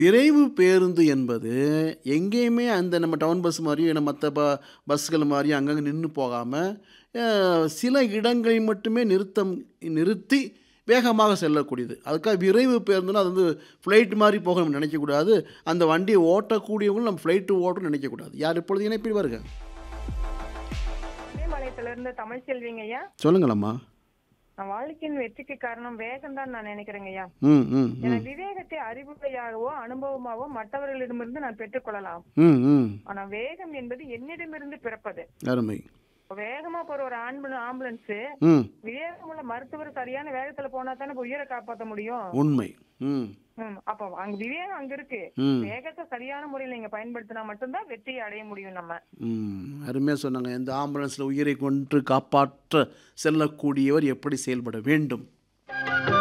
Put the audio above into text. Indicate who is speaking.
Speaker 1: விரைவு பேருந்து என்பது எங்கேயுமே அந்த நம்ம டவுன் பஸ் மாதிரியும் இல்லை மற்ற ப பஸ்கள் மாதிரியும் அங்கங்கே நின்று போகாமல் சில இடங்களில் மட்டுமே நிறுத்தம் நிறுத்தி வேகமாக செல்லக்கூடியது அதுக்காக விரைவு பேருந்துன்னா அது வந்து ஃப்ளைட் மாதிரி போக நம்ம நினைக்கக்கூடாது அந்த வண்டியை ஓட்டக்கூடியவங்களும் நம்ம ஃப்ளைட்டு ஓட்டணும்னு நினைக்கக்கூடாது யார் இப்பொழுது இணைப்பில் வருக
Speaker 2: இமயமலையத்திலிருந்து தமிழ் செல்விங்க ஐயா
Speaker 1: சொல்லுங்களம்மா
Speaker 2: நான் வாழ்க்கையின் வெற்றிக்கு காரணம் வேகம் தான் நான் நினைக்கிறேங்க ஐயா
Speaker 1: ம் ம்
Speaker 2: என
Speaker 1: ம்
Speaker 2: விவேகத்தை அறிவுரையாகவோ அனுபவமாகவோ மற்றவர்களிடமிருந்து நான் பெற்றுக்கொள்ளலாம்
Speaker 1: ம் ம்
Speaker 2: ஆனா வேகம் என்பது என்னிடமிருந்து பிறப்பது
Speaker 1: அருமை
Speaker 2: இப்ப வேகமா போற ஒரு ஆம்புலன்ஸ் ஆம்புலன்ஸ்
Speaker 1: ம்
Speaker 2: விவேகமுள்ள மருத்துவர் சரியான வேகத்துல போனா தானே இப்ப உயிரை காப்பாத்த முடியும்
Speaker 1: உண்மை ம்
Speaker 2: ம், அப்ப அங்க விவேகம் அங்க இருக்கு
Speaker 1: ம்
Speaker 2: வேகத்தை சரியான முறையில் நீங்க பயன்படுத்தினா மட்டும்தான் வெற்றியை அடைய முடியும் நம்ம
Speaker 1: ம் அருமையாக சொன்னாங்க இந்த ஆம்புலன்ஸில் உயிரை கொன்று காப்பாற்ற செல்லக்கூடியவர் எப்படி செயல்பட வேண்டும்